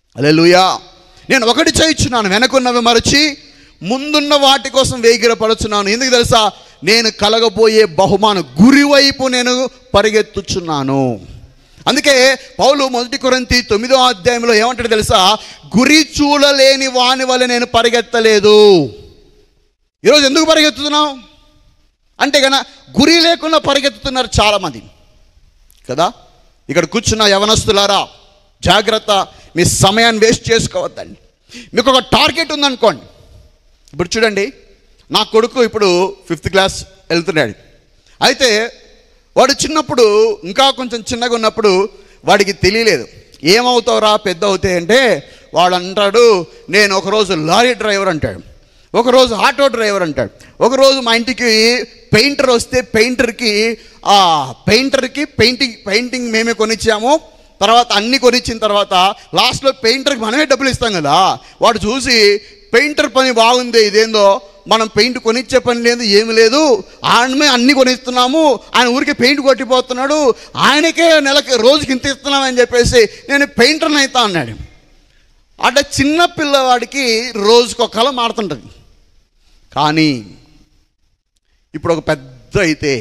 Hallelujah నేను ఒకటి చేయించున్నాను వెనకున్నవి మరచి ముందున్న వాటి కోసం వేగిరపడుచున్నాను ఎందుకు తెలుసా నేను కలగబోయే బహుమానం గురివైపు నేను పరిగెత్తుచున్నాను అందుకే పౌలు మొదటి కొరంతి తొమ్మిదో అధ్యాయంలో ఏమంటాడు తెలుసా గురి చూడలేని వాని వల్ల నేను పరిగెత్తలేదు ఈరోజు ఎందుకు పరిగెత్తుతున్నావు అంటే గన గురి లేకుండా పరిగెత్తుతున్నారు చాలామంది కదా ఇక్కడ కూర్చున్న యవనస్తులారా జాగ్రత్త మీ సమయాన్ని వేస్ట్ చేసుకోవద్దండి మీకు ఒక టార్గెట్ ఉందనుకోండి ఇప్పుడు చూడండి నా కొడుకు ఇప్పుడు ఫిఫ్త్ క్లాస్ వెళ్తున్నాడు అయితే వాడు చిన్నప్పుడు ఇంకా కొంచెం చిన్నగా ఉన్నప్పుడు వాడికి తెలియలేదు ఏమవుతావురా పెద్ద అవుతాయి అంటే వాడు అంటాడు నేను ఒకరోజు లారీ డ్రైవర్ అంటాడు ఒకరోజు ఆటో డ్రైవర్ అంటాడు ఒకరోజు మా ఇంటికి పెయింటర్ వస్తే పెయింటర్కి ఆ పెయింటర్కి పెయింటింగ్ పెయింటింగ్ మేమే కొనిచ్చాము తర్వాత అన్ని కొనిచ్చిన తర్వాత లాస్ట్లో పెయింటర్కి మనమే డబ్బులు ఇస్తాం కదా వాడు చూసి పెయింటర్ పని బాగుంది ఇదేందో మనం పెయింట్ కొనిచ్చే పని లేదు ఏమి లేదు ఆయనమే అన్ని కొనిస్తున్నాము ఆయన ఊరికి పెయింట్ కొట్టిపోతున్నాడు ఆయనకే నెలకి రోజుకి ఇంత ఇస్తున్నామని చెప్పేసి నేను పెయింటర్ని అవుతా అన్నాడు అంటే చిన్న పిల్లవాడికి రోజుకు ఒక కళ మారుతుంటుంది కానీ ఇప్పుడు ఒక పెద్ద అయితే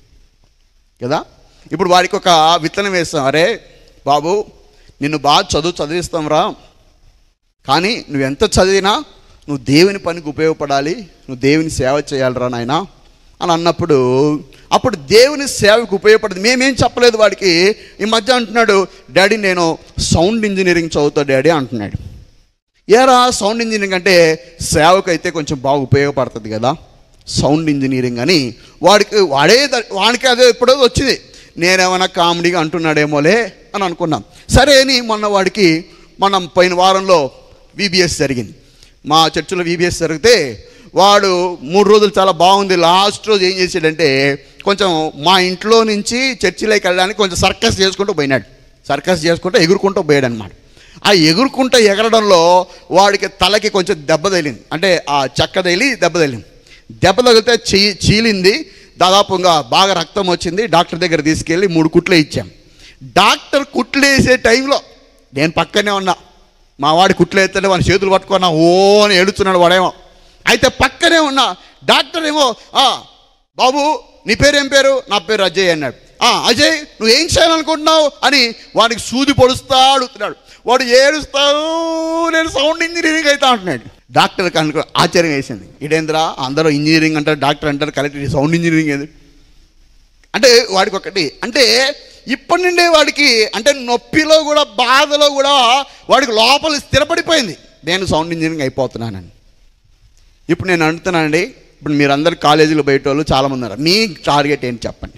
కదా ఇప్పుడు వాడికి ఒక విత్తనం వేస్తాం అరే బాబు నిన్ను బాగా చదువు చదివిస్తాం రా కానీ నువ్వు ఎంత చదివినా నువ్వు దేవుని పనికి ఉపయోగపడాలి నువ్వు దేవుని సేవ చేయాలిరా నాయన అని అన్నప్పుడు అప్పుడు దేవుని సేవకు ఉపయోగపడింది మేమేం చెప్పలేదు వాడికి ఈ మధ్య అంటున్నాడు డాడీ నేను సౌండ్ ఇంజనీరింగ్ చదువుతా డాడీ అంటున్నాడు ఏరా సౌండ్ ఇంజనీరింగ్ అంటే సేవకు అయితే కొంచెం బాగా ఉపయోగపడుతుంది కదా సౌండ్ ఇంజనీరింగ్ అని వాడికి వాడే ద- వాడికి అదే ఎప్పుడో వచ్చింది నేనేమైనా కామెడీగా అంటున్నాడేమోలే అని అనుకున్నాం సరే అని మొన్న వాడికి మనం పోయిన వారంలో విబిఎస్ జరిగింది మా చర్చిలో విబిఎస్ జరిగితే వాడు మూడు రోజులు చాలా బాగుంది లాస్ట్ రోజు ఏం చేసాడంటే కొంచెం మా ఇంట్లో నుంచి చర్చిలోకి వెళ్ళడానికి కొంచెం సర్కస్ చేసుకుంటూ పోయినాడు సర్కస్ చేసుకుంటూ ఎగురుకుంటూ పోయాడు అనమాట ఆ ఎగురుకుంటూ ఎగరడంలో వాడికి తలకి కొంచెం దెబ్బ తగిలింది అంటే ఆ చెక్క తగిలి దెబ్బ తగిలింది దెబ్బ తగిలితే చీ చీలింది దాదాపుగా బాగా రక్తం వచ్చింది డాక్టర్ దగ్గర తీసుకెళ్ళి మూడు కుట్లు ఇచ్చాం డాక్టర్ కుట్లు వేసే టైంలో నేను పక్కనే ఉన్నా మా వాడి కుట్లు వేస్తుంటే వాడి చేతులు పట్టుకున్నా ఓ అని ఏడుస్తున్నాడు వాడేమో అయితే పక్కనే ఉన్నా డాక్టర్ ఏమో "ఆ, బాబు నీ పేరేం పేరు నా పేరు అజయ్ అన్నాడు "ఆ, అజయ్ నువ్వు ఏం చేయాలనుకుంటున్నావు అని వాడికి సూది పొడుస్తా అడుగుతున్నాడు వాడు ఏడుస్తావు నేను సౌండ్ ఇంజనీరింగ్ అయితే అంటున్నాడు డాక్టర్ కనుక ఆశ్చర్యం వేసింది ఇడేంద్రా అందరూ ఇంజనీరింగ్ అంటారు డాక్టర్ అంటారు కరెక్ట్ సౌండ్ ఇంజనీరింగ్ ఏది అంటే వాడికి ఒకటి అంటే ఇప్పటి నుండే వాడికి అంటే నొప్పిలో కూడా బాధలో కూడా వాడికి లోపల స్థిరపడిపోయింది నేను సౌండ్ ఇంజనీరింగ్ అయిపోతున్నానని ఇప్పుడు నేను అంటున్నానండి ఇప్పుడు మీరందరు కాలేజీలో బయట వాళ్ళు చాలామంది ఉన్నారు మీ టార్గెట్ ఏంటి చెప్పండి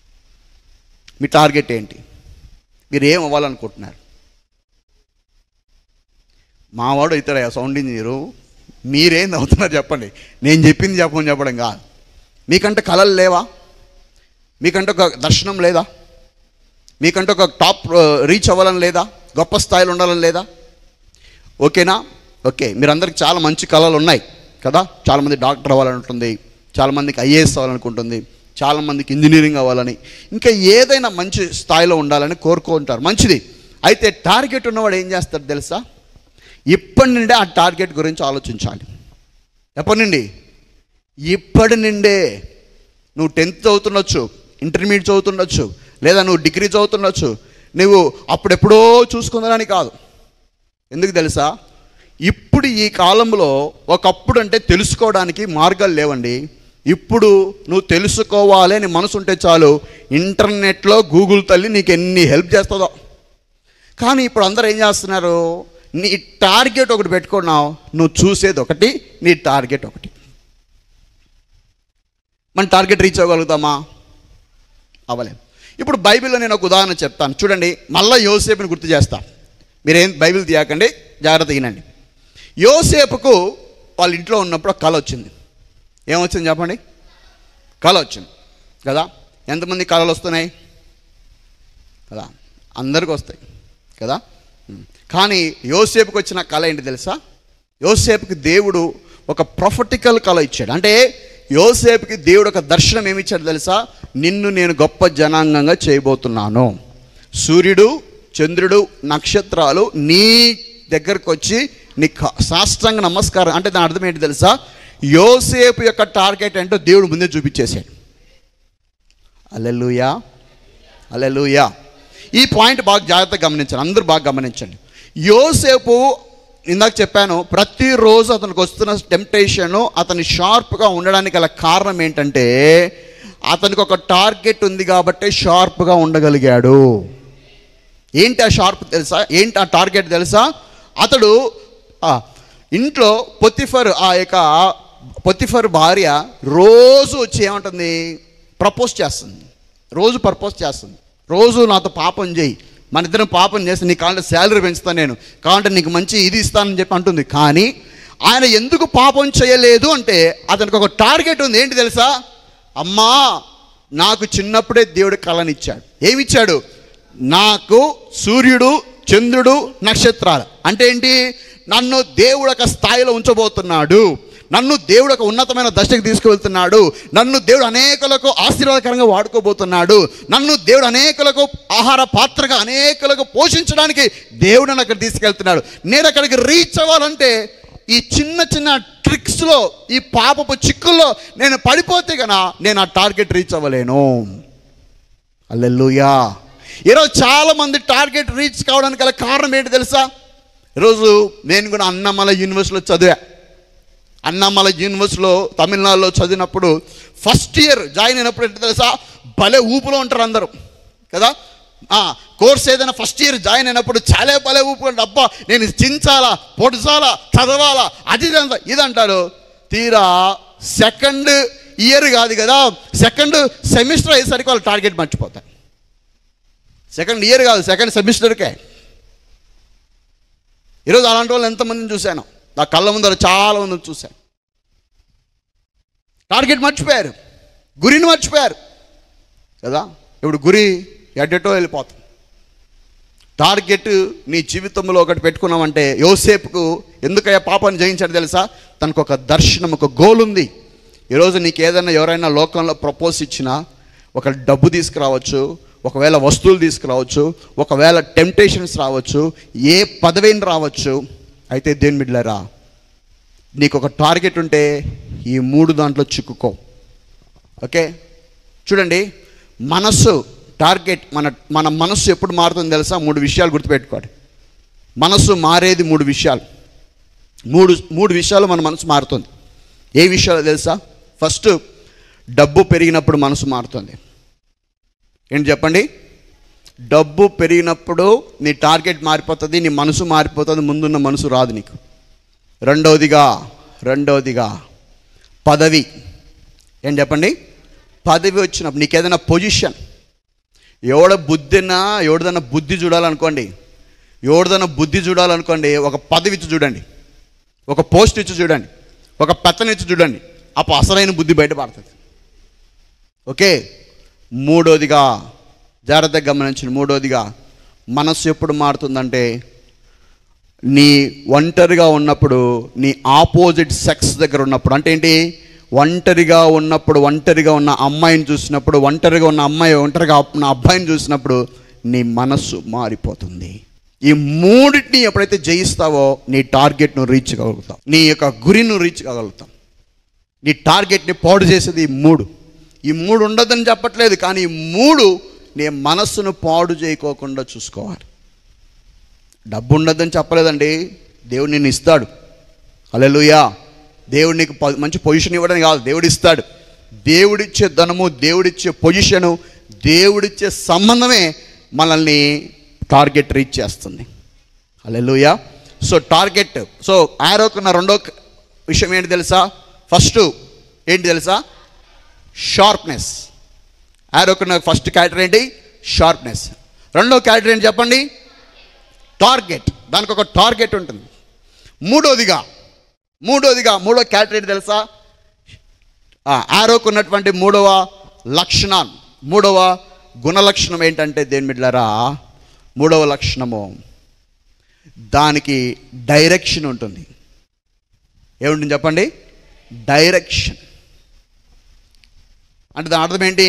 మీ టార్గెట్ ఏంటి మీరు ఏం అవ్వాలనుకుంటున్నారు మావాడు అవుతాడు సౌండ్ ఇంజనీరు మీరేం అవుతున్నారు చెప్పండి నేను చెప్పింది చెప్పమని చెప్పడం కాదు మీకంటే కళలు లేవా మీకంటే ఒక దర్శనం లేదా మీకంటే ఒక టాప్ రీచ్ అవ్వాలని లేదా గొప్ప స్థాయిలో ఉండాలని లేదా ఓకేనా ఓకే మీరందరికి చాలా మంచి కళలు ఉన్నాయి కదా చాలామంది డాక్టర్ అవ్వాలని ఉంటుంది చాలామందికి ఐఏఎస్ అవ్వాలనుకుంటుంది చాలామందికి ఇంజనీరింగ్ అవ్వాలని ఇంకా ఏదైనా మంచి స్థాయిలో ఉండాలని కోరుకుంటారు మంచిది అయితే టార్గెట్ ఉన్నవాడు ఏం చేస్తాడు తెలుసా ఇప్పటి నుండే ఆ టార్గెట్ గురించి ఆలోచించాలి ఎప్పటి నుండి ఇప్పటి నుండే నువ్వు టెన్త్ చదువుతుండొచ్చు ఇంటర్మీడియట్ చదువుతుండొచ్చు లేదా నువ్వు డిగ్రీ చదువుతుండొచ్చు నువ్వు అప్పుడెప్పుడో చూసుకుందని కాదు ఎందుకు తెలుసా ఇప్పుడు ఈ కాలంలో ఒకప్పుడు అంటే తెలుసుకోవడానికి మార్గాలు లేవండి ఇప్పుడు నువ్వు తెలుసుకోవాలి అని మనసు ఉంటే చాలు ఇంటర్నెట్లో గూగుల్ తల్లి నీకు ఎన్ని హెల్ప్ చేస్తుందో కానీ ఇప్పుడు అందరూ ఏం చేస్తున్నారు నీ టార్గెట్ ఒకటి పెట్టుకున్నావు నువ్వు చూసేది ఒకటి నీ టార్గెట్ ఒకటి మన టార్గెట్ రీచ్ అవ్వగలుగుతామా అవ్వలేం ఇప్పుడు బైబిల్లో నేను ఒక ఉదాహరణ చెప్తాను చూడండి మళ్ళీ యోసేపుని గుర్తు చేస్తా మీరేం బైబిల్ తీయకండి జాగ్రత్త వినండి యోసేపుకు వాళ్ళ ఇంట్లో ఉన్నప్పుడు ఒక కళ వచ్చింది ఏమొచ్చింది చెప్పండి కళ వచ్చింది కదా ఎంతమంది కళలు వస్తున్నాయి కదా అందరికి వస్తాయి కదా ఉమ్. కానీ యోసేపుకి వచ్చిన కళ ఏంటి తెలుసా యోసేపుకి దేవుడు ఒక ప్రొఫటికల్ కళ ఇచ్చాడు అంటే యోసేపుకి దేవుడు ఒక దర్శనం ఏమి ఇచ్చాడు తెలుసా నిన్ను నేను గొప్ప జనాంగంగా చేయబోతున్నాను సూర్యుడు చంద్రుడు నక్షత్రాలు నీ దగ్గరకు వచ్చి నీ క- సాష్టాంగ నమస్కారం అంటే దాని అర్థం ఏంటి తెలుసా యోసేపు యొక్క టార్గెట్ ఏంటో దేవుడు ముందే చూపించేశాడు అలెలుయా అలెలుయా ఈ పాయింట్ బాగా జాగ్రత్తగా గమనించండి అందరూ బాగా గమనించండి యోసేపు ఇందాక చెప్పాను ప్రతిరోజు అతనికి వస్తున్న టెంప్టేషన్ అతని షార్ప్గా ఉండడానికి గల కారణం ఏంటంటే అతనికి ఒక టార్గెట్ ఉంది కాబట్టి షార్ప్గా ఉండగలిగాడు ఏంటి ఆ షార్ప్ తెలుసా ఏంటి ఆ టార్గెట్ తెలుసా అతడు ఆ, ఇంట్లో పొత్తిఫర్ ఆ యొక్క పొత్తిఫర్ భార్య రోజు వచ్చి ఏమంటుంది ప్రపోజ్ చేస్తుంది రోజు ప్రపోజ్ చేస్తుంది రోజు నాతో పాపం చేయి మన ఇద్దరం పాపం చేస్తే నీ కాళ్ళ శాలరీ పెంచుతాను నేను కావాలంటే నీకు మంచి ఇది ఇస్తానని చెప్పి అంటుంది కానీ ఆయన ఎందుకు పాపం చేయలేదు అంటే అతనికి ఒక టార్గెట్ ఉంది ఏంటి తెలుసా అమ్మా నాకు చిన్నప్పుడే దేవుడు కళనిచ్చాడు ఏమిచ్చాడు నాకు సూర్యుడు చంద్రుడు నక్షత్రాలు అంటే ఏంటి నన్ను దేవుడు ఒక స్థాయిలో ఉంచబోతున్నాడు నన్ను దేవుడు ఒక ఉన్నతమైన దశకు తీసుకువెళ్తున్నాడు నన్ను దేవుడు అనేకులకు ఆశీర్వాదకరంగా వాడుకోబోతున్నాడు నన్ను దేవుడు అనేకులకు ఆహార పాత్రగా అనేకులకు పోషించడానికి దేవుడు నన్ను అక్కడ తీసుకెళ్తున్నాడు నేను అక్కడికి రీచ్ అవ్వాలంటే ఈ చిన్న చిన్న ట్రిక్స్లో ఈ పాపపు చిక్కుల్లో నేను పడిపోతే గన నేను ఆ టార్గెట్ రీచ్ అవ్వలేను అల్లెలుయా ఈరోజు చాలా మంది టార్గెట్ రీచ్ కావడానికి గల కారణం ఏంటి తెలుసా ఈరోజు నేను కూడా అన్నమల యూనివర్సిటీలో చదివా అన్నమల యూనివర్సిటీలో తమిళనాడులో చదివినప్పుడు ఫస్ట్ ఇయర్ జాయిన్ అయినప్పుడు ఏంటి తెలుసా భలే ఊపులో ఉంటారు అందరూ కదా ఆ, కోర్స్ ఏదైనా ఫస్ట్ ఇయర్ జాయిన్ అయినప్పుడు చాలా భలే ఊపు అంటే అబ్బా నేను ఇది చించాలా పొడిచాలా చదవాలా అది ఇది అంట- ఇది అంటారు తీరా సెకండ్ ఇయర్ కాదు కదా సెకండ్ సెమిస్టర్ అయ్యేసరికి వాళ్ళు టార్గెట్ మర్చిపోతారు సెకండ్ ఇయర్ కాదు సెకండ్ సెమిస్టర్కే ఈరోజు అలాంటి వాళ్ళు ఎంతమందిని చూశాను నా కళ్ళ ముందర చాలా మందిని చూశాను టార్గెట్ మర్చిపోయారు గురిని మర్చిపోయారు కదా ఇప్పుడు గురి ఎడ్డటో వెళ్ళిపోతుంది టార్గెట్ నీ జీవితంలో ఒకటి పెట్టుకున్నామంటే యోసేపుకు ఎందుకయ్యా పాపాన్ని జయించాడు తెలుసా తనకు ఒక దర్శనం ఒక గోల్ ఉంది ఈరోజు నీకు ఏదైనా ఎవరైనా లోకంలో ప్రపోజ్ ఇచ్చినా ఒక డబ్బు తీసుకురావచ్చు ఒకవేళ వస్తువులు తీసుకురావచ్చు ఒకవేళ టెంప్టేషన్స్ రావచ్చు ఏ పదవిని రావచ్చు అయితే దేని బిడ్డలరా నీకు ఒక టార్గెట్ ఉంటే ఈ మూడు దాంట్లో చిక్కుకో ఓకే చూడండి మనస్సు టార్గెట్ మన మన మనస్సు ఎప్పుడు మారుతుందో తెలుసా మూడు విషయాలు గుర్తుపెట్టుకోండి మనస్సు మారేది మూడు విషయాలు మూడు మూడు విషయాలు మన మనసు మారుతుంది ఏ విషయాలు తెలుసా ఫస్ట్ డబ్బు పెరిగినప్పుడు మనసు మారుతుంది ఏంటి చెప్పండి డబ్బు పెరిగినప్పుడు నీ టార్గెట్ మారిపోతుంది నీ మనసు మారిపోతుంది ముందున్న మనసు రాదు నీకు రెండవదిగా రెండవదిగా పదవి ఏం చెప్పండి పదవి వచ్చినప్పుడు నీకు ఏదైనా పొజిషన్ ఎవడ బుద్ధినా ఎవరిదైనా బుద్ధి చూడాలనుకోండి ఎవరిదైనా బుద్ధి చూడాలనుకోండి ఒక పదవి ఇచ్చి చూడండి ఒక పోస్ట్ ఇచ్చి చూడండి ఒక పెత్తన ఇచ్చి చూడండి అప్పుడు అసలైన బుద్ధి బయటపడుతుంది ఓకే మూడోదిగా జాగ్రత్తగా గమనించండి మూడోదిగా మనస్సు ఎప్పుడు మారుతుందంటే నీ ఒంటరిగా ఉన్నప్పుడు నీ ఆపోజిట్ సెక్స్ దగ్గర ఉన్నప్పుడు అంటే ఏంటి ఒంటరిగా ఉన్నప్పుడు ఒంటరిగా ఉన్న అమ్మాయిని చూసినప్పుడు ఒంటరిగా ఉన్న అమ్మాయి ఒంటరిగా ఉన్న అబ్బాయిని చూసినప్పుడు నీ మనస్సు మారిపోతుంది ఈ మూడింటిని ఎప్పుడైతే జయిస్తావో నీ టార్గెట్ను రీచ్ కాగలుగుతావు నీ యొక్క గురిను రీచ్ కాగలుగుతాం నీ టార్గెట్ని పాడు చేసేది ఈ మూడు ఈ మూడు ఉండదని చెప్పట్లేదు కానీ ఈ మూడు నీ మనస్సును పాడు చేయకోకుండా చూసుకోవాలి డబ్బు ఉండదని చెప్పలేదండి దేవుడు నిన్ను ఇస్తాడు అలెలుయా దేవుడు నీకు ప- మంచి పొజిషన్ ఇవ్వడం కాదు దేవుడు ఇస్తాడు దేవుడిచ్చే ధనము దేవుడిచ్చే పొజిషను దేవుడిచ్చే సంబంధమే మనల్ని టార్గెట్ రీచ్ చేస్తుంది అలెలుయా సో టార్గెట్ సో ఆరోకున్న రెండో క- విషయం ఏంటి తెలుసా ఫస్ట్ ఏంటి తెలుసా షార్ప్నెస్ ఆరోకున్న ఫస్ట్ క్యారెక్టర్ ఏంటి షార్ప్నెస్ రెండో క్యారెక్టర్ ఏంటి చెప్పండి టార్గెట్ దానికి ఒక టార్గెట్ ఉంటుంది మూడోదిగా మూడోదిగా మూడో క్యాటరీ తెలుసా ఆరోకు ఉన్నటువంటి మూడవ లక్షణం మూడవ గుణలక్షణం ఏంటంటే దేని బిడ్డలారా మూడవ లక్షణము దానికి డైరెక్షన్ ఉంటుంది ఏముంటుంది చెప్పండి డైరెక్షన్ అంటే దాని అర్థం ఏంటి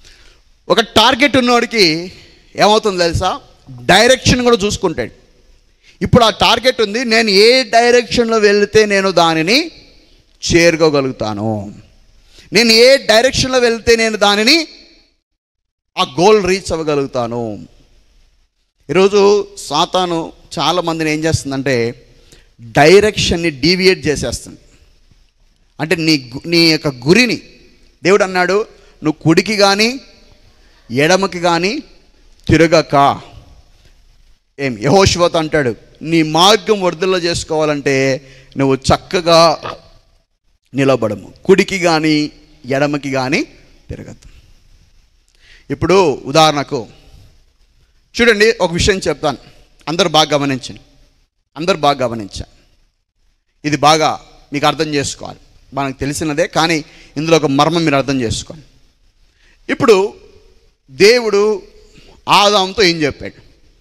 ఒక టార్గెట్ ఉన్నవాడికి ఏమవుతుంది తెలుసా డైరెక్షన్ కూడా చూసుకుంటాడు ఇప్పుడు ఆ టార్గెట్ ఉంది నేను ఏ డైరెక్షన్లో వెళ్తే నేను దానిని చేరుకోగలుగుతాను నేను ఏ డైరెక్షన్లో వెళ్తే నేను దానిని ఆ గోల్ రీచ్ అవ్వగలుగుతాను ఈరోజు సాతాను చాలా మందిని ఏం చేస్తుందంటే డైరెక్షన్ని డీవియేట్ చేసేస్తుంది అంటే నీ గు- నీ యొక్క గురిని దేవుడు అన్నాడు నువ్వు కుడికి కానీ ఎడమకి కానీ తిరగక ఏం యహోశివత అంటాడు నీ మార్గం వరదల్లో చేసుకోవాలంటే నువ్వు చక్కగా నిలబడము కుడికి కానీ ఎడమకి కానీ తిరగద్దు ఇప్పుడు ఉదాహరణకు చూడండి ఒక విషయం చెప్తాను అందరు బాగా గమనించండి అందరు బాగా గమనించాలి ఇది బాగా మీకు అర్థం చేసుకోవాలి మనకు తెలిసినదే కానీ ఇందులో ఒక మర్మం మీరు అర్థం చేసుకోండి ఇప్పుడు దేవుడు ఆదాంతో ఏం చెప్పాడు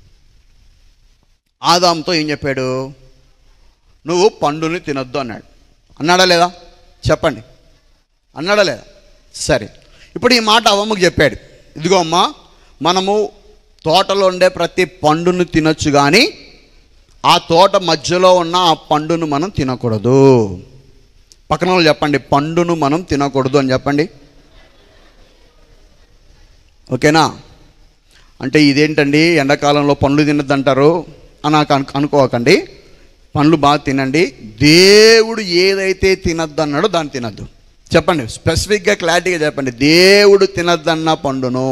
ఆదాంతో ఏం చెప్పాడు నువ్వు పండుని తినొద్దు అన్నాడు అన్నాడా లేదా చెప్పండి అన్నాడా లేదా సరే ఇప్పుడు ఈ మాట అవ్వమ్మకు చెప్పాడు ఇదిగో అమ్మా మనము తోటలో ఉండే ప్రతి పండును తినొచ్చు కానీ ఆ తోట మధ్యలో ఉన్న ఆ పండును మనం తినకూడదు పక్కన వాళ్ళు చెప్పండి పండును మనం తినకూడదు అని చెప్పండి ఓకేనా అంటే ఇదేంటండి ఎండాకాలంలో పండ్లు తినద్దంటారు అని నాకు అను అనుకోకండి పండ్లు బాగా తినండి దేవుడు ఏదైతే తినద్దన్నాడో దాన్ని తినద్దు చెప్పండి స్పెసిఫిక్గా క్లారిటీగా చెప్పండి దేవుడు తినద్దన్న పండును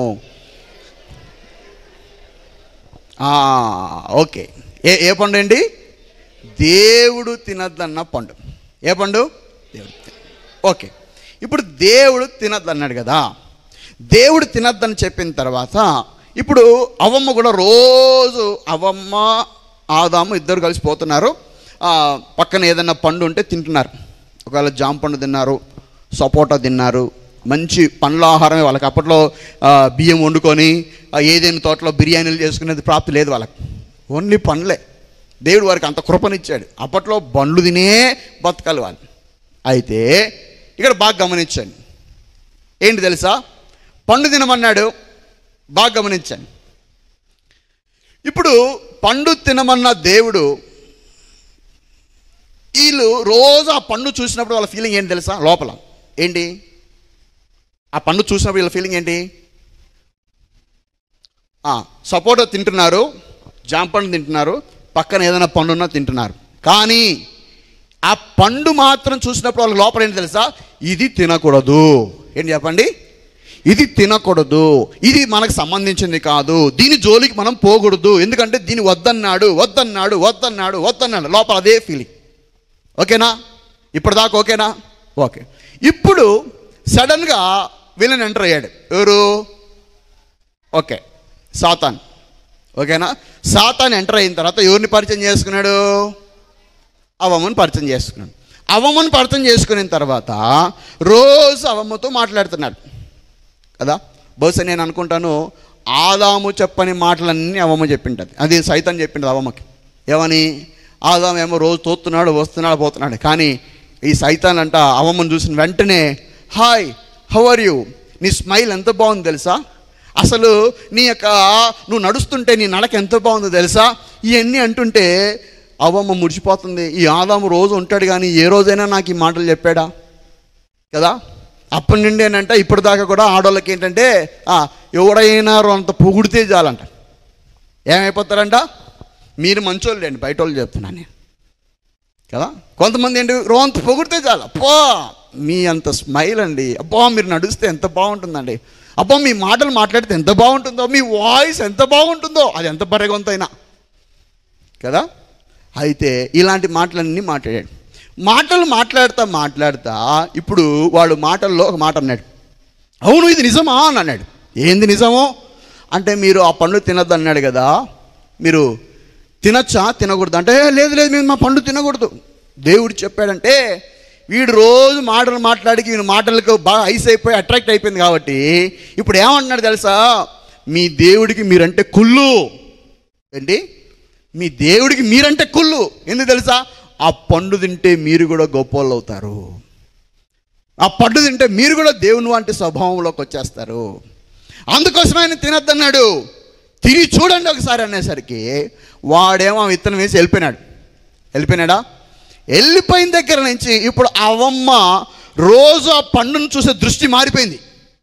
ఆ, ఓకే ఏ ఏ పండు అండి దేవుడు తినద్దన్న పండు ఏ పండు దేవుడు తి- ఓకే ఇప్పుడు దేవుడు తినద్దన్నాడు కదా దేవుడు తినద్దని చెప్పిన తర్వాత ఇప్పుడు అవమ్మ కూడా రోజు అవమ్మ ఆదాము ఇద్దరు కలిసి పోతున్నారు ఆ, పక్కన ఏదైనా పండు ఉంటే తింటున్నారు ఒకవేళ జామ పండు తిన్నారు సపోటా తిన్నారు మంచి పండ్ల ఆహారమే వాళ్ళకి అప్పట్లో ఆ, బియ్యం వండుకొని ఆ, ఏదైనా తోటలో బిర్యానీలు చేసుకునేది ప్రాప్తి లేదు వాళ్ళకి ఓన్లీ పండ్లే దేవుడు వారికి అంత కృపనిచ్చాడు అప్పట్లో బండ్లు తినే బతకాలి వాళ్ళు అయితే ఇక్కడ బాగా గమనించండి ఏంటి తెలుసా పండు తినమన్నాడు బాగా గమనించండి ఇప్పుడు పండు తినమన్న దేవుడు వీళ్ళు రోజు ఆ పండు చూసినప్పుడు వాళ్ళ ఫీలింగ్ ఏంటి తెలుసా లోపల ఏంటి ఆ పండు చూసినప్పుడు వీళ్ళ ఫీలింగ్ ఏంటి సపోటా తింటున్నారు జామ పండు తింటున్నారు పక్కన ఏదైనా పండు ఉన్నా తింటున్నారు కానీ ఆ పండు మాత్రం చూసినప్పుడు వాళ్ళకి లోపల ఏంటి తెలుసా ఇది తినకూడదు ఏంటి చెప్పండి ఇది తినకూడదు ఇది మనకు సంబంధించింది కాదు దీని జోలికి మనం పోకూడదు ఎందుకంటే దీన్ని వద్దన్నాడు వద్దన్నాడు వద్దన్నాడు వద్దన్నాడు లోపల అదే ఫీలింగ్ ఓకేనా ఇప్పటిదాకా ఓకేనా ఓకే ఇప్పుడు సడన్గా విలన్ ఎంటర్ అయ్యాడు ఎవరు ఓకే సాతాన్ ఓకేనా సాతాన్ ఎంటర్ అయిన తర్వాత ఎవరిని పరిచయం చేసుకున్నాడు అవమ్మని పరిచయం చేసుకున్నాడు అవమ్మని పరిచయం చేసుకున్న తర్వాత రోజు అవమ్మతో మాట్లాడుతున్నాడు కదా బహుశా నేను అనుకుంటాను ఆదాము చెప్పని మాటలన్నీ అవమ్మ చెప్పింటది అది సైతం చెప్పిండదు అవమ్మకి ఏమని ఆదాము ఏమో రోజు తోస్తున్నాడు వస్తున్నాడు పోతున్నాడు కానీ ఈ సైతాన్ అంట అవమ్మను చూసిన వెంటనే హాయ్ హౌ ఆర్ యూ నీ స్మైల్ ఎంత బాగుంది తెలుసా అసలు నీ యొక్క నువ్వు నడుస్తుంటే నీ నడక ఎంత బాగుందో తెలుసా ఇవన్నీ అంటుంటే అవమ్మ ముడిచిపోతుంది ఈ ఆదాము రోజు ఉంటాడు కానీ ఏ రోజైనా నాకు ఈ మాటలు చెప్పాడా కదా అప్పటి నుండి ఏంటంటే ఇప్పటిదాకా కూడా ఆడవాళ్ళకి ఏంటంటే ఆ, ఎవడైనా అంత పొగిడితే చాలంట ఏమైపోతారంట మీరు మంచోళ్ళు అండి బయట వాళ్ళు చెప్తున్నాను నేను కదా కొంతమంది ఏంటి రోంత పొగిడితే చాలు అబ్బా మీ అంత స్మైల్ అండి అబ్బా మీరు నడిస్తే ఎంత బాగుంటుందండి అబ్బా మీ మాటలు మాట్లాడితే ఎంత బాగుంటుందో మీ వాయిస్ ఎంత బాగుంటుందో అది ఎంత బరగొంతైనా కదా అయితే ఇలాంటి మాటలన్నీ మాట్లాడాడు మాటలు మాట్లాడుతా మాట్లాడుతా ఇప్పుడు వాడు మాటల్లో ఒక మాట అన్నాడు అవును ఇది నిజమా అని అన్నాడు ఏంది నిజమో అంటే మీరు ఆ పండు తినద్దు అన్నాడు కదా మీరు తినచ్చా తినకూడదు అంటే లేదు లేదు మేము మా పండు తినకూడదు దేవుడు చెప్పాడంటే వీడు రోజు మాటలు మాట్లాడికి వీడి మాటలకు బాగా ఐస్ అయిపోయి అట్రాక్ట్ అయిపోయింది కాబట్టి ఇప్పుడు ఏమంటున్నాడు తెలుసా మీ దేవుడికి మీరంటే కుళ్ళు ఏంటి మీ దేవుడికి మీరంటే కుళ్ళు ఎందుకు తెలుసా ఆ పండు తింటే మీరు కూడా గొప్పోళ్ళు అవుతారు ఆ పండు తింటే మీరు కూడా దేవుని వంటి స్వభావంలోకి వచ్చేస్తారు అందుకోసం ఆయన తినద్దన్నాడు తిరిగి చూడండి ఒకసారి అనేసరికి వాడేమో ఆ విత్తనం వేసి వెళ్ళిపోయినాడు వెళ్ళిపోయినాడా వెళ్ళిపోయిన దగ్గర నుంచి ఇప్పుడు అవమ్మ రోజు ఆ పండును చూసే దృష్టి మారిపోయింది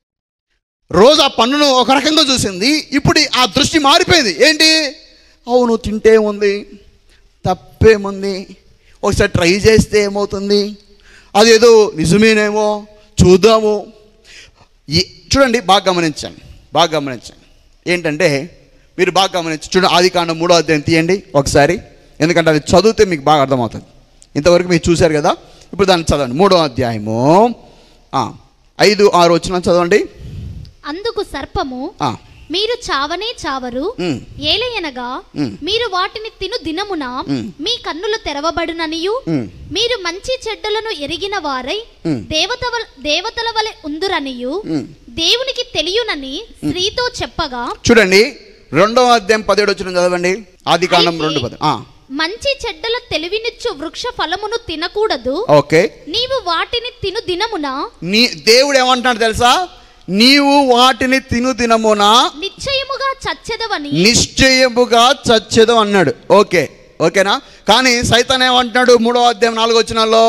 రోజు ఆ పండును ఒక రకంగా చూసింది ఇప్పుడు ఆ దృష్టి మారిపోయింది ఏంటి అవును తింటే ఉంది తప్పేముంది ఒకసారి ట్రై చేస్తే ఏమవుతుంది అదేదో నిజమేనేమో చూద్దాము ఈ- చూడండి బాగా గమనించండి బాగా గమనించండి ఏంటంటే మీరు బాగా గమనించి చూడండి ఆది కాండం మూడో అధ్యాయం తీయండి ఒకసారి ఎందుకంటే అది చదివితే మీకు బాగా అర్థమవుతుంది ఇంతవరకు మీరు చూశారు కదా ఇప్పుడు దాన్ని చదవండి మూడో అధ్యాయము ఆ, ఐదు ఆరు వచ్చిన చదవండి అందుకు సర్పము ఆ, మీరు చావనే చావరు ఉమ్, ఏలయనగా ఉమ్. మీరు వాటిని తిను దినమున ఉమ్. మీ కన్నులు తెరవబడుననియు ఉమ్, మీరు మంచి చెడ్డలను ఎరిగిన వారై ఉమ్. దేవత వల- దేవతల వలె ఉందురనియు ఉమ్. దేవునికి తెలియనని స్త్రీతో చెప్పగా చూడండి రెండవ అధ్యాయం పదిహేడు వచ్చిన చదవండి ఆది కాండం అయితే- రెండు పది ఆ, మంచి చెడ్డల తెలివినిచ్చు వృక్ష ఫలమును తినకూడదు ఓకే నీవు వాటిని తిను దినమున నీ దేవుడు ఏమంటున్నాడు తెలుసా నీవు వాటిని తిను తినమునా నిశ్చయముగా చచ్చెదవని నిశ్చయముగా చచ్చేదు అన్నాడు ఓకే ఓకేనా కానీ సైతాన్ ఏమంటున్నాడు మూడో అధ్యాయం నాలుగో వచ్చినాల్లో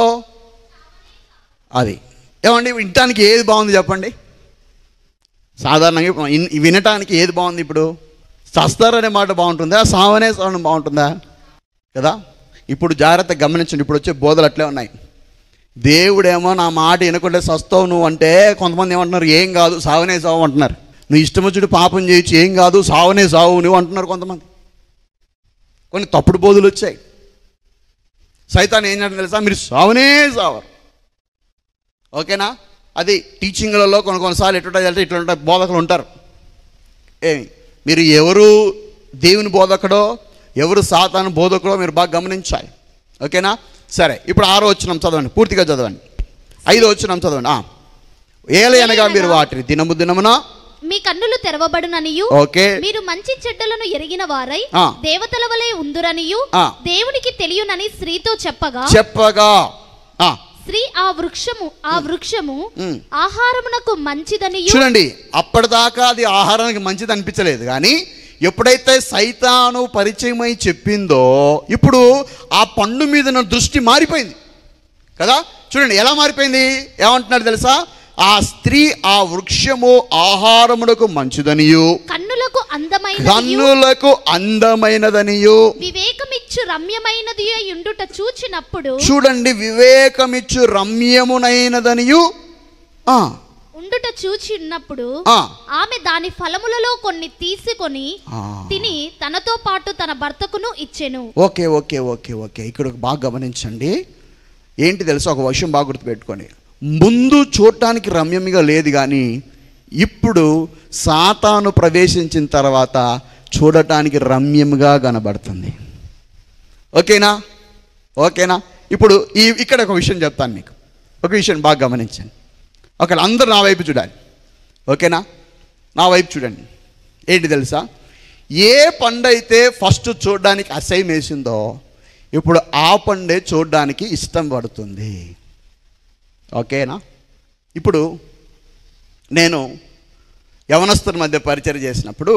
అది ఏమండి వినటానికి ఏది బాగుంది చెప్పండి సాధారణంగా ఇప్పుడు ఇన్- వినటానికి ఏది బాగుంది ఇప్పుడు చస్తారనే మాట బాగుంటుందా సావనే సావడం బాగుంటుందా కదా ఇప్పుడు జాగ్రత్త గమనించండి ఇప్పుడు వచ్చే బోధలు అట్లే ఉన్నాయి దేవుడేమో నా మాట వినకుంటే సస్తావు నువ్వు అంటే కొంతమంది ఏమంటున్నారు ఏం కాదు సావనే సావు అంటున్నారు నువ్వు ఇష్టం వచ్చుడు పాపం చేయొచ్చు ఏం కాదు సావనే సావు నువ్వు అంటున్నారు కొంతమంది కొన్ని తప్పుడు బోధులు వచ్చాయి సైతాన్ ఏం చేయాలి తెలుసా మీరు సావనే సావరు ఓకేనా అది టీచింగ్లలో కొన్ని కొన్నిసార్లు ఎట్లుంటాయి అంటే ఇట్లా బోధకులు ఉంటారు ఏ మీరు ఎవరు దేవుని బోధకుడో ఎవరు సాతాను బోధకుడో మీరు బాగా గమనించాలి ఓకేనా సరే ఇప్పుడు ఆరో వచ్చినాం చదవండి పూర్తిగా చదవండి ఐదో వచ్చినాం చదవండి ఆ. ఏలయనగా మీరు వాటిని దినము దినమున మీ కన్నులు తెరవబడుననియు ఓకే మీరు మంచి చెడ్డలను ఎరిగిన వారై ఆ. దేవతల వలె ఉందురనియు ఆ. దేవునికి తెలియనని స్త్రీతో చెప్పగా చెప్పగా ఆ, స్త్రీ ఆ వృక్షము ఆ వృక్షము ఉమ్. ఆహారమునకు మంచిదనియు చూడండి అప్పటిదాకా అది ఆహారానికి మంచిది అనిపించలేదు కానీ ఎప్పుడైతే సైతాను పరిచయమై చెప్పిందో ఇప్పుడు ఆ పండు మీద నా దృష్టి మారిపోయింది కదా చూడండి ఎలా మారిపోయింది ఏమంటున్నాడు తెలుసా ఆ స్త్రీ ఆ వృక్షము ఆహారమునకు మంచిదనియు కన్నులకు అందమైన కన్నులకు అందమైనదనియు వివేకమిచ్చు రమ్యమైనది అయి ఉండుట చూచినప్పుడు చూడండి వివేకమిచ్చు రమ్యమునైనదనియు ఆ, ఉండుట చూచి ఉన్నప్పుడు ఆ, ఆమె దాని ఫలములలో కొన్ని తీసుకొని ఆ. తిని తనతో పాటు తన భర్తకును ఇచ్చెను ఓకే ఓకే ఓకే ఓకే ఇక్కడ బాగా గమనించండి ఏంటి తెలుసా ఒక విషయం బాగా గుర్తుపెట్టుకోండి ముందు చూడటానికి రమ్యంగా లేదు కానీ ఇప్పుడు సాతాను ప్రవేశించిన తర్వాత చూడటానికి రమ్యంగా కనబడుతుంది ఓకేనా ఓకేనా ఇప్పుడు ఈ ఇక్కడ ఒక విషయం చెప్తాను మీకు ఒక విషయం బాగా గమనించండి ఒకవేళ అందరూ నా వైపు చూడాలి ఓకేనా నా వైపు చూడండి ఏంటి తెలుసా ఏ పండు అయితే ఫస్ట్ చూడడానికి అసహ్యం వేసిందో ఇప్పుడు ఆ పండే చూడడానికి ఇష్టం పడుతుంది ఓకేనా ఇప్పుడు నేను యవనస్తుల మధ్య పరిచయం చేసినప్పుడు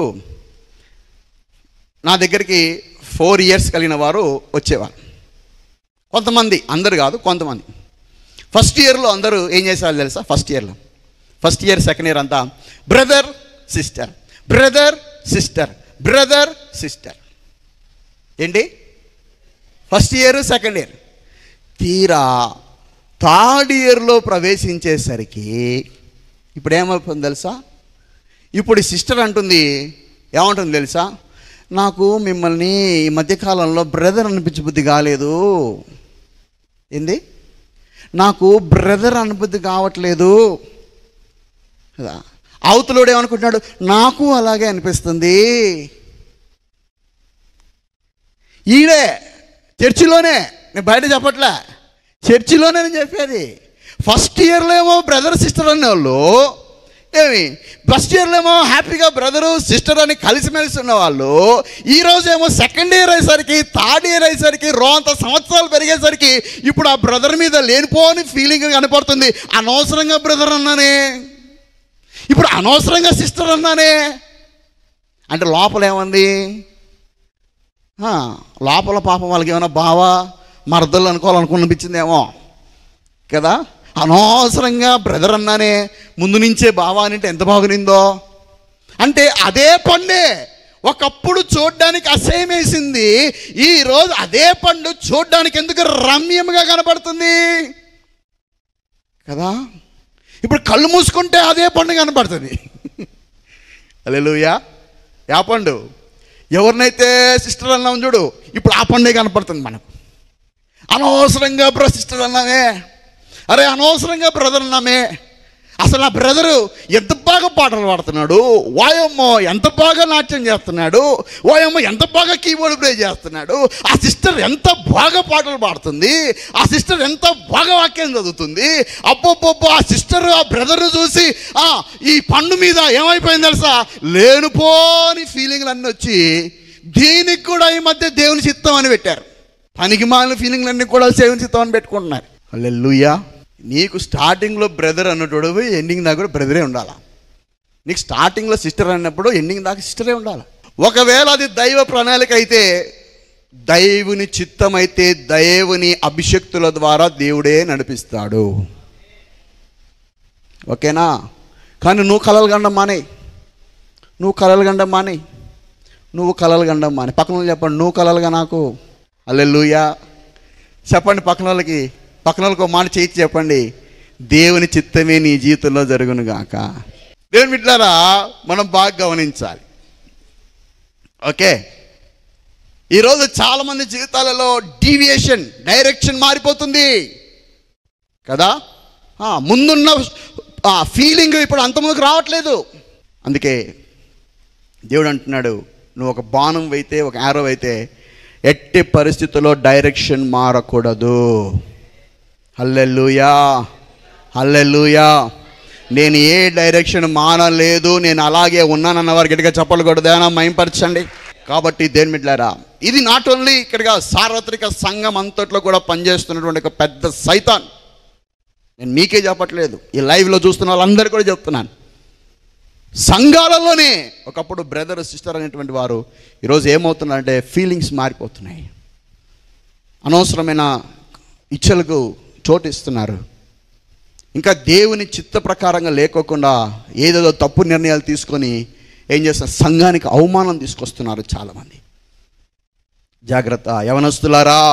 నా దగ్గరికి ఫోర్ ఇయర్స్ కలిగిన వారు వచ్చేవారు కొంతమంది అందరు కాదు కొంతమంది ఫస్ట్ ఇయర్లో అందరూ ఏం చేసేవాళ్ళు తెలుసా ఫస్ట్ ఇయర్లో ఫస్ట్ ఇయర్ సెకండ్ ఇయర్ అంతా brother sister brother sister brother sister ఏంటి ఫస్ట్ ఇయర్ సెకండ్ ఇయర్ తీరా థర్డ్ ఇయర్లో ప్రవేశించేసరికి ఇప్పుడు ఏమైపోతుంది తెలుసా ఇప్పుడు ఈ సిస్టర్ అంటుంది ఏమంటుంది తెలుసా నాకు మిమ్మల్ని ఈ మధ్యకాలంలో బ్రదర్ అనిపించబుద్ధి కాలేదు ఏంది నాకు బ్రదర్ అనుబుద్ధి కావట్లేదు కదా అవతలోడు ఏమనుకుంటున్నాడు నాకు అలాగే అనిపిస్తుంది ఈడే చర్చిలోనే నేను బయట చెప్పట్లే చర్చిలోనే నేను చెప్పేది ఫస్ట్ ఇయర్లో ఏమో బ్రదర్ సిస్టర్ అనేవాళ్ళు ఏమి ఫస్ట్ ఇయర్లో ఏమో హ్యాపీగా బ్రదరు సిస్టర్ అని కలిసిమెలిసి ఉన్నవాళ్ళు ఈ రోజు ఏమో సెకండ్ ఇయర్ అయ్యేసరికి థర్డ్ ఇయర్ అయ్యేసరికి రోంత సంవత్సరాలు పెరిగేసరికి ఇప్పుడు ఆ బ్రదర్ మీద లేనిపోని ఫీలింగ్ కనపడుతుంది అనవసరంగా బ్రదర్ అన్నానే ఇప్పుడు అనవసరంగా సిస్టర్ అన్నానే అంటే లోపల ఏముంది ఆ, లోపల పాపం వాళ్ళకి ఏమైనా బావా మరదలు అనుకోవాలనుకునిపించిందేమో కదా అనవసరంగా బ్రదర్ అన్నానే ముందు నుంచే బావా అని అంటే ఎంత బాగునిందో అంటే అదే పండే ఒకప్పుడు చూడ్డానికి అసహ్యమేసింది ఈ రోజు అదే పండు చూడ్డానికి ఎందుకు రమ్యంగా కనపడుతుంది కదా ఇప్పుడు కళ్ళు మూసుకుంటే అదే పండు కనపడుతుంది అలెలుయా యా పండు ఎవరినైతే సిస్టర్ అన్నాం చూడు ఇప్పుడు ఆ పండే కనపడుతుంది మనకు అనవసరంగా బ్రో సిస్టర్ అన్నామే అరే అనవసరంగా బ్రదర్ అన్నామే అసలు ఆ బ్రదరు ఎంత బాగా పాటలు పాడుతున్నాడు వాయమ్మో ఎంత బాగా నాట్యం చేస్తున్నాడు వాయమ్మో ఎంత బాగా కీబోర్డ్ ప్లే చేస్తున్నాడు ఆ సిస్టర్ ఎంత బాగా పాటలు పాడుతుంది ఆ సిస్టర్ ఎంత బాగా వాక్యం చదువుతుంది అబ్బబ్బబ్బో ఆ సిస్టర్ ఆ బ్రదర్ చూసి ఆ ఈ పండు మీద ఏమైపోయింది తెలుసా లేనిపోని ఫీలింగ్లు అన్నీ వచ్చి దీనికి కూడా ఈ మధ్య దేవుని చిత్తం అని పెట్టారు పనికి మాలిన ఫీలింగ్లన్నీ కూడా దేవుని చిత్తం అని పెట్టుకుంటున్నారు అల్లెలుయ్యా నీకు స్టార్టింగ్లో బ్రదర్ అన్నటోడు ఎండింగ్ దాకా కూడా బ్రదరే ఉండాలా నీకు స్టార్టింగ్లో సిస్టర్ అన్నప్పుడు ఎండింగ్ దాకా సిస్టరే ఉండాలి ఒకవేళ అది దైవ ప్రణాళిక అయితే దైవుని చిత్తం అయితే దైవుని అభిషక్తుల ద్వారా దేవుడే నడిపిస్తాడు ఓకేనా కానీ నువ్వు కలలు గండం మానే నువ్వు కలలు గండం మానే నువ్వు కలలు గండం మానే పక్కన వాళ్ళు చెప్పండి నువ్వు కలలుగా నాకు అల్లెలుయా చెప్పండి పక్కన వాళ్ళకి పక్కన వాళ్ళకి ఒక మాట చేయించి చెప్పండి దేవుని చిత్తమే నీ జీవితంలో జరుగును గాక దేవుని బిడ్డారా మనం బాగా గమనించాలి ఓకే ఈరోజు చాలామంది జీవితాలలో డీవియేషన్ డైరెక్షన్ మారిపోతుంది కదా ఆ, ముందున్న ఆ ఫీలింగ్ ఇప్పుడు అంత ముందుకు రావట్లేదు అందుకే దేవుడు అంటున్నాడు నువ్వు ఒక బాణం అయితే ఒక యారో అయితే ఎట్టి పరిస్థితుల్లో డైరెక్షన్ మారకూడదు హల్లెలూయా హల్లెలూయా నేను ఏ డైరెక్షన్ మానలేదు నేను అలాగే ఉన్నానన్న వారు గట్టిగా చెప్పలు కొడదేనా మైంపరచండి కాబట్టి దేని మిట్లారా ఇది నాట్ ఓన్లీ ఇక్కడగా సార్వత్రిక సంఘం అంతట్లో కూడా పనిచేస్తున్నటువంటి ఒక పెద్ద సైతాన్ నేను మీకే చెప్పట్లేదు ఈ లైవ్లో చూస్తున్న వాళ్ళందరూ కూడా చెప్తున్నాను సంఘాలలోనే ఒకప్పుడు బ్రదర్ సిస్టర్ అనేటువంటి వారు ఈరోజు ఏమవుతున్నారంటే ఫీలింగ్స్ మారిపోతున్నాయి అనవసరమైన ఇచ్చలకు చోటు ఇస్తున్నారు ఇంకా దేవుని చిత్త ప్రకారంగా లేకోకుండా ఏదేదో తప్పు నిర్ణయాలు తీసుకొని ఏం చేస్తారు సంఘానికి అవమానం తీసుకొస్తున్నారు చాలామంది జాగ్రత్త యవనస్తులారా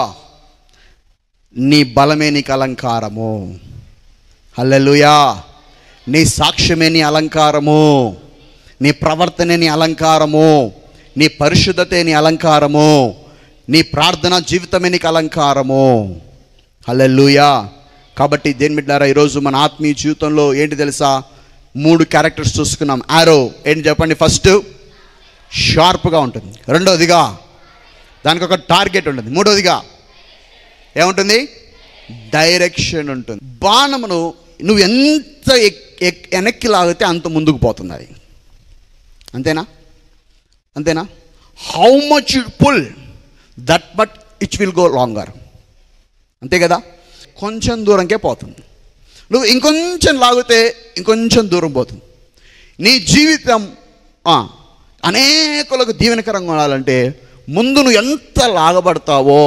నీ బలమే నీకు అలంకారము హల్లెలూయా నీ సాక్ష్యమే నీ అలంకారము నీ ప్రవర్తనే నీ అలంకారము నీ పరిశుద్ధతే నీ అలంకారము నీ ప్రార్థన జీవితమే నీకు అలంకారము హల్లెలూయా కాబట్టి దేని బిడ్డారా ఈరోజు మన ఆత్మీయ జీవితంలో ఏంటి తెలుసా మూడు క్యారెక్టర్స్ చూసుకున్నాం ఆరో ఏంటి చెప్పండి ఫస్ట్ షార్ప్గా ఉంటుంది రెండోదిగా దానికి ఒక టార్గెట్ ఉంటుంది మూడోదిగా ఏముంటుంది డైరెక్షన్ ఉంటుంది బాణమును నువ్వు ఎంత ఎక్- ఎక్- వెనక్కి లాగితే అంత ముందుకు పోతుంది అది అంతేనా అంతేనా how much pull that but it will go longer అంతే కదా కొంచెం దూరంకే పోతుంది నువ్వు ఇంకొంచెం లాగితే ఇంకొంచెం దూరం పోతుంది నీ జీవితం ఆ, అనేకులకు దీవెనకరంగా ఉండాలంటే ముందు నువ్వు ఎంత లాగబడతావో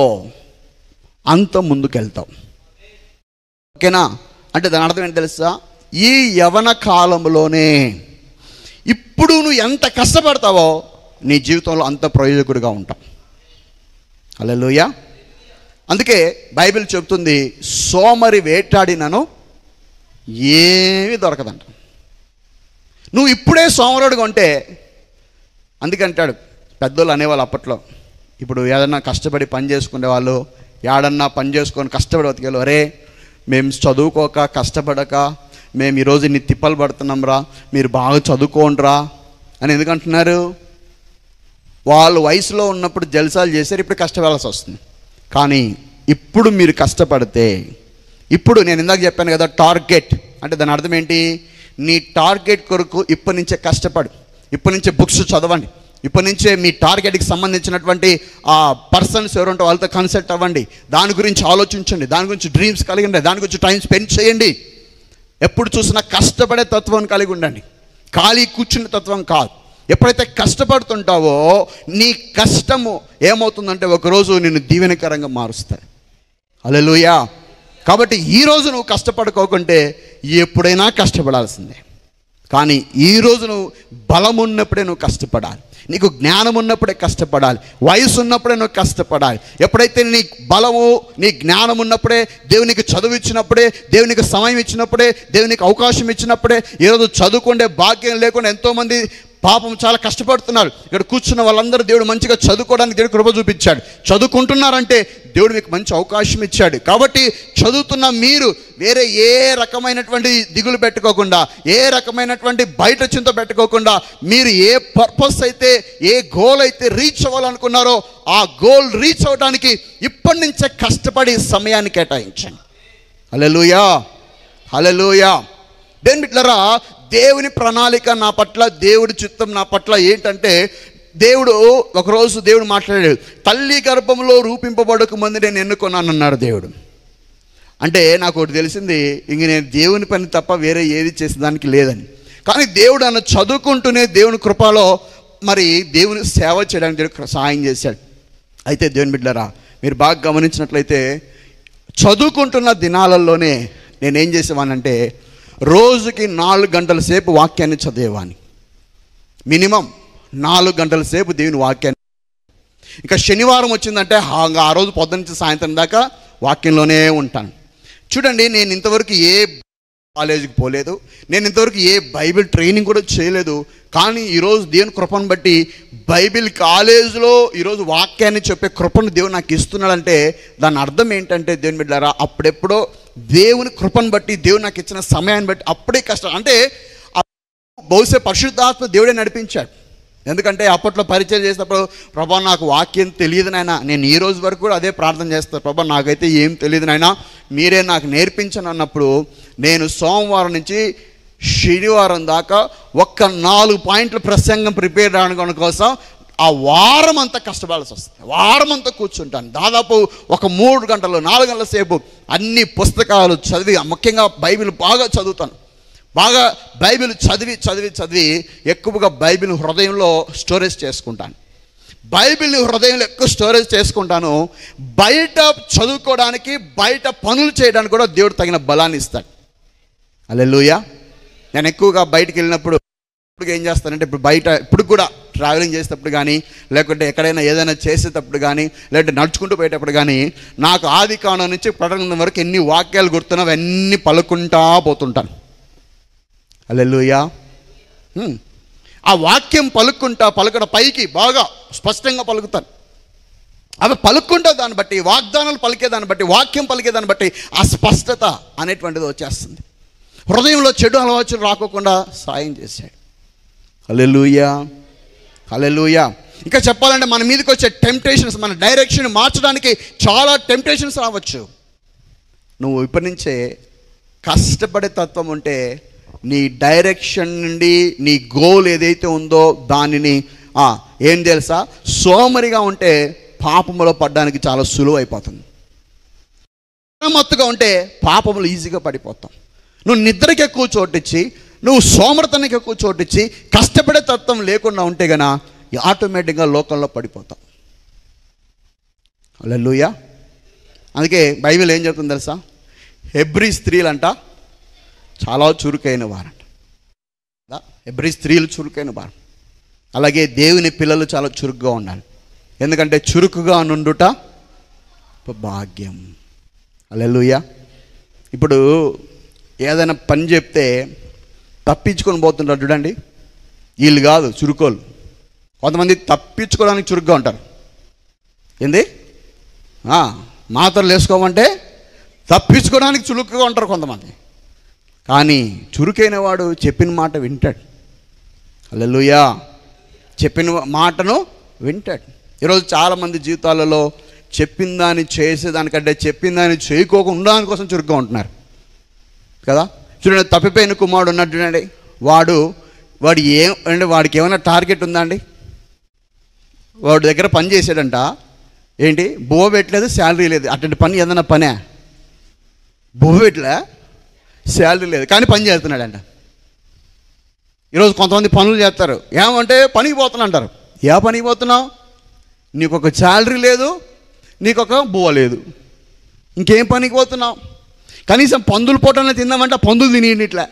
అంత ముందుకెళ్తావు ఓకేనా అంటే దాని అర్థం ఏంటి తెలుసా ఈ యవన కాలంలోనే ఇప్పుడు నువ్వు ఎంత కష్టపడతావో నీ జీవితంలో అంత ప్రయోజకుడిగా ఉంటావు అలెలుయా అందుకే బైబిల్ చెప్తుంది సోమరి వేటాడినను ఏమీ దొరకదంట నువ్వు ఇప్పుడే సోమరుడుగా ఉంటే అందుకంటాడు పెద్దోళ్ళు అనేవాళ్ళు అప్పట్లో ఇప్పుడు ఏదన్నా కష్టపడి పని చేసుకునే వాళ్ళు ఏడన్నా పని చేసుకొని కష్టపడి బతికేళ్ళు అరే మేము చదువుకోక కష్టపడక మేము ఈరోజు ఇన్ని తిప్పలు పడుతున్నాం రా మీరు బాగా చదువుకోండిరా అని ఎందుకంటున్నారు వాళ్ళు వయసులో ఉన్నప్పుడు జల్సాలు చేశారు ఇప్పుడు కష్టపడాల్సి వస్తుంది కానీ ఇప్పుడు మీరు కష్టపడితే ఇప్పుడు నేను ఇందాక చెప్పాను కదా టార్గెట్ అంటే దాని అర్థం ఏంటి నీ టార్గెట్ కొరకు ఇప్పటి నుంచే కష్టపడు ఇప్పటి నుంచే బుక్స్ చదవండి ఇప్పటి నుంచే మీ టార్గెట్కి సంబంధించినటువంటి ఆ పర్సన్స్ ఎవరుంటే వాళ్ళతో కన్సల్ట్ అవ్వండి దాని గురించి ఆలోచించండి దాని గురించి డ్రీమ్స్ కలిగి దాని గురించి టైం స్పెండ్ చేయండి ఎప్పుడు చూసినా కష్టపడే తత్వం కలిగి ఉండండి ఖాళీ కూర్చునే తత్వం కాదు ఎప్పుడైతే కష్టపడుతుంటావో నీ కష్టము ఏమవుతుందంటే ఒకరోజు నిన్ను దీవెనకరంగా మారుస్తాయి అలెలుయా కాబట్టి ఈరోజు నువ్వు కష్టపడుకోకుంటే ఎప్పుడైనా కష్టపడాల్సిందే కానీ ఈరోజు నువ్వు బలం ఉన్నప్పుడే నువ్వు కష్టపడాలి నీకు జ్ఞానం ఉన్నప్పుడే కష్టపడాలి వయసు ఉన్నప్పుడే నువ్వు కష్టపడాలి ఎప్పుడైతే నీ బలము నీ జ్ఞానం ఉన్నప్పుడే దేవునికి చదువు ఇచ్చినప్పుడే దేవునికి సమయం ఇచ్చినప్పుడే దేవునికి అవకాశం ఇచ్చినప్పుడే ఈరోజు చదువుకుండే భాగ్యం లేకుండా ఎంతోమంది పాపం చాలా కష్టపడుతున్నారు ఇక్కడ కూర్చున్న వాళ్ళందరూ దేవుడు మంచిగా చదువుకోవడానికి దేవుడు కృప చూపించాడు చదువుకుంటున్నారంటే దేవుడు మీకు మంచి అవకాశం ఇచ్చాడు కాబట్టి చదువుతున్న మీరు వేరే ఏ రకమైనటువంటి దిగులు పెట్టుకోకుండా ఏ రకమైనటువంటి బయట చింత పెట్టుకోకుండా మీరు ఏ పర్పస్ అయితే ఏ గోల్ అయితే రీచ్ అవ్వాలనుకున్నారో ఆ గోల్ రీచ్ అవ్వడానికి ఇప్పటి నుంచే కష్టపడి సమయాన్ని కేటాయించండి హల్లెలూయా హల్లెలూయా దేని బిడ్డరా దేవుని ప్రణాళిక నా పట్ల దేవుడి చిత్తం నా పట్ల ఏంటంటే దేవుడు ఒకరోజు దేవుడు మాట్లాడాడు తల్లి గర్భంలో రూపింపబడక ముందు నేను ఎన్నుకున్నానన్నాడు దేవుడు అంటే నాకు ఒకటి తెలిసింది ఇంక నేను దేవుని పని తప్ప వేరే ఏది చేసేదానికి లేదని కానీ దేవుడు నన్ను చదువుకుంటూనే దేవుని కృపలో మరి దేవుని సేవ చేయడానికి దేవుడు సహాయం చేశాడు అయితే దేవుని బిడ్డరా మీరు బాగా గమనించినట్లయితే చదువుకుంటున్న దినాలలోనే నేనేం చేసేవానంటే రోజుకి నాలుగు గంటల సేపు వాక్యాన్ని చదివేవాడిని మినిమం నాలుగు గంటల సేపు దేవుని వాక్యాన్ని ఇంకా శనివారం వచ్చిందంటే ఆ ఆ రోజు పొద్దున నుంచి సాయంత్రం దాకా వాక్యంలోనే ఉంటాను చూడండి నేను ఇంతవరకు ఏ కాలేజీకి పోలేదు నేను ఇంతవరకు ఏ బైబిల్ ట్రైనింగ్ కూడా చేయలేదు కానీ ఈరోజు దేవుని కృపను బట్టి బైబిల్ కాలేజీలో ఈరోజు వాక్యాన్ని చెప్పే కృపను దేవుడు నాకు ఇస్తున్నాడంటే దాని అర్థం ఏంటంటే దేవుని బిడ్డారా అప్పుడెప్పుడో దేవుని కృపను బట్టి దేవుడు నాకు ఇచ్చిన సమయాన్ని బట్టి అప్పుడే కష్టం అంటే ఆ బహుశా పరిశుద్ధాత్మ దేవుడే నడిపించాడు ఎందుకంటే అప్పట్లో పరిచయం చేసినప్పుడు ప్రభా నాకు వాక్యం తెలియదు నాయన నేను ఈ రోజు వరకు కూడా అదే ప్రార్థన చేస్తాను ప్రభా నాకైతే ఏం తెలియదు నాయన మీరే నాకు నేర్పించను అన్నప్పుడు నేను సోమవారం నుంచి శనివారం దాకా ఒక్క నాలుగు పాయింట్ల ప్రసంగం ప్రిపేర్ అవడం కోసం ఆ వారం అంతా కష్టపడాల్సి వస్తుంది వారం అంతా కూర్చుంటాను దాదాపు ఒక మూడు గంటలు నాలుగు గంటల సేపు అన్ని పుస్తకాలు చదివి ముఖ్యంగా బైబిల్ బాగా చదువుతాను బాగా బైబిల్ చదివి చదివి చదివి ఎక్కువగా బైబిల్ హృదయంలో స్టోరేజ్ చేసుకుంటాను బైబిల్ని హృదయంలో ఎక్కువ స్టోరేజ్ చేసుకుంటాను బయట చదువుకోవడానికి బయట పనులు చేయడానికి కూడా దేవుడు తగిన బలాన్ని ఇస్తాడు అల్లెలుయా నేను ఎక్కువగా బయటికి వెళ్ళినప్పుడు ఇప్పుడు ఏం చేస్తానంటే ఇప్పుడు బయట ఇప్పుడు కూడా ట్రావెలింగ్ చేసేటప్పుడు కానీ లేకుంటే ఎక్కడైనా ఏదైనా చేసేటప్పుడు కానీ లేదంటే నడుచుకుంటూ పోయేటప్పుడు కానీ నాకు ఆది కాలం నుంచి ప్రకటన వరకు ఎన్ని వాక్యాలు గుర్తున్నావు అన్నీ పలుకుంటా పోతుంటాను అల్లెలుయా హ్మ్. ఆ వాక్యం పలుకుంటా పలుకడ పైకి బాగా స్పష్టంగా పలుకుతాను అవి పలుకుంటా దాన్ని బట్టి వాగ్దానాలు పలికే దాన్ని బట్టి వాక్యం పలికే దాన్ని బట్టి ఆ స్పష్టత అనేటువంటిది వచ్చేస్తుంది హృదయంలో చెడు అలవాట్లు రాకోకుండా సాయం చేశాడు హల్లెలూయా హల్లెలూయా ఇంకా చెప్పాలంటే మన మీదకి వచ్చే టెంప్టేషన్స్ మన డైరెక్షన్ మార్చడానికి చాలా టెంప్టేషన్స్ రావచ్చు నువ్వు ఇప్పటి నుంచే కష్టపడే తత్వం ఉంటే నీ డైరెక్షన్ నుండి నీ గోల్ ఏదైతే ఉందో దానిని ఆ, ఏం తెలుసా సోమరిగా ఉంటే పాపములో పడడానికి చాలా సులువు అయిపోతుంది మత్తుగా ఉంటే పాపములు ఈజీగా పడిపోతాం నువ్వు నిద్రకి ఎక్కువ చోటిచ్చి నువ్వు సోమరతనకి ఎక్కువ చోటిచ్చి కష్టపడే తత్వం లేకుండా ఉంటే గన ఆటోమేటిక్గా లోకంలో పడిపోతాం అల్లెలుయా అందుకే బైబిల్ ఏం చెప్తుంది తెలుసా హెబ్రి స్త్రీలంట చాలా చురుకైన వారంట కదా? హెబ్రి స్త్రీలు చురుకైన వారు అలాగే దేవుని పిల్లలు చాలా చురుకుగా ఉండాలి ఎందుకంటే చురుకుగా నుండుట భాగ్యం అల్లెలుయా ఇప్పుడు ఏదైనా పని చెప్తే తప్పించుకొని పోతుంటారు చూడండి వీళ్ళు కాదు చురుకోలు కొంతమంది తప్పించుకోవడానికి చురుగ్గా ఉంటారు ఏంది ఆ, మాత్రలు వేసుకోమంటే తప్పించుకోవడానికి చురుకుగా ఉంటారు కొంతమంది కానీ చురుకైన వాడు చెప్పిన మాట వింటాడు అల్లెలుయా చెప్పిన మాటను వింటాడు ఈరోజు చాలామంది జీవితాలలో చెప్పిన దాన్ని చేసేదానికంటే చెప్పిన దాన్ని చేయకోకుండా కోసం చురుగ్గా ఉంటున్నారు కదా చూడండి తప్పిపోయిన కుమారుడు ఉన్నట్టు చూడండి వాడు వాడు ఏం అంటే వాడికి ఏమైనా టార్గెట్ ఉందా అండి వాడి దగ్గర పని చేసాడంట ఏంటి బువ్వ పెట్టలేదు శాలరీ లేదు అటువంటి పని ఏదైనా పనే బువ్వ పెట్టలే శాలరీ లేదు కానీ పని చేస్తున్నాడంట ఈరోజు కొంతమంది పనులు చేస్తారు ఏమంటే పనికి పోతున్నా అంటారు ఏ పనికి పోతున్నావు నీకు ఒక శాలరీ లేదు నీకు ఒక బువ్వ లేదు ఇంకేం పనికి పోతున్నావు కనీసం పందులు పూటనే తిందామంటే ఆ పందులు తినేయండి ఇట్లా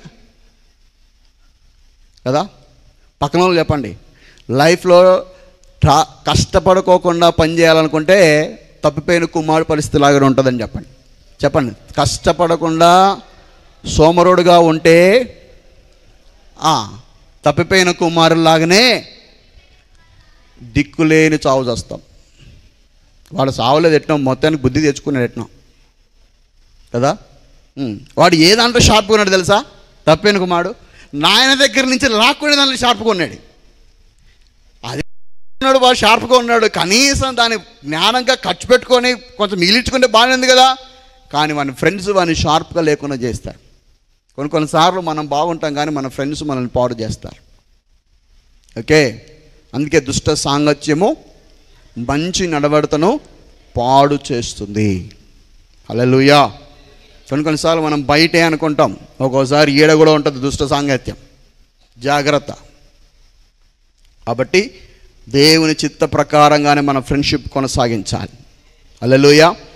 కదా పక్కన వాళ్ళు చెప్పండి లైఫ్లో ట్రా కష్టపడుకోకుండా పని చేయాలనుకుంటే తప్పిపోయిన కుమారుడు పరిస్థితి లాగా ఉంటుందని చెప్పండి చెప్పండి కష్టపడకుండా సోమరుడుగా ఉంటే ఆ, తప్పిపోయిన కుమారులాగానే దిక్కులేని చావు చేస్తాం వాడు సావలేదు ఎట్టినాం మొత్తానికి బుద్ధి తెచ్చుకున్నాడు ఎట్టినాం కదా ఉమ్. వాడు ఏ దాంట్లో షార్ప్గా ఉన్నాడు తెలుసా తప్పిన కుమారుడు నాయన దగ్గర నుంచి లాక్కునే దాంట్లో షార్ప్గా ఉన్నాడు అది ఉన్నాడు వాడు షార్ప్గా ఉన్నాడు కనీసం దాన్ని జ్ఞానంగా ఖర్చు పెట్టుకొని కొంచెం మిగిలించుకుంటే బాగానే ఉంది కదా కానీ మన ఫ్రెండ్స్ వాడిని షార్ప్గా లేకుండా చేస్తారు కొన్ని కొన్నిసార్లు మనం బాగుంటాం కానీ మన ఫ్రెండ్స్ మనల్ని పాడు చేస్తారు ఓకే అందుకే దుష్ట సాంగత్యము మంచి నడవడతను పాడు చేస్తుంది హల్లెలూయా కొన్ని కొన్నిసార్లు మనం బయటే అనుకుంటాం ఒక్కోసారి ఈడ కూడా ఉంటుంది దుష్ట సాంగత్యం జాగ్రత్త కాబట్టి దేవుని చిత్త ప్రకారంగానే మన ఫ్రెండ్షిప్ కొనసాగించాలి హల్లెలూయా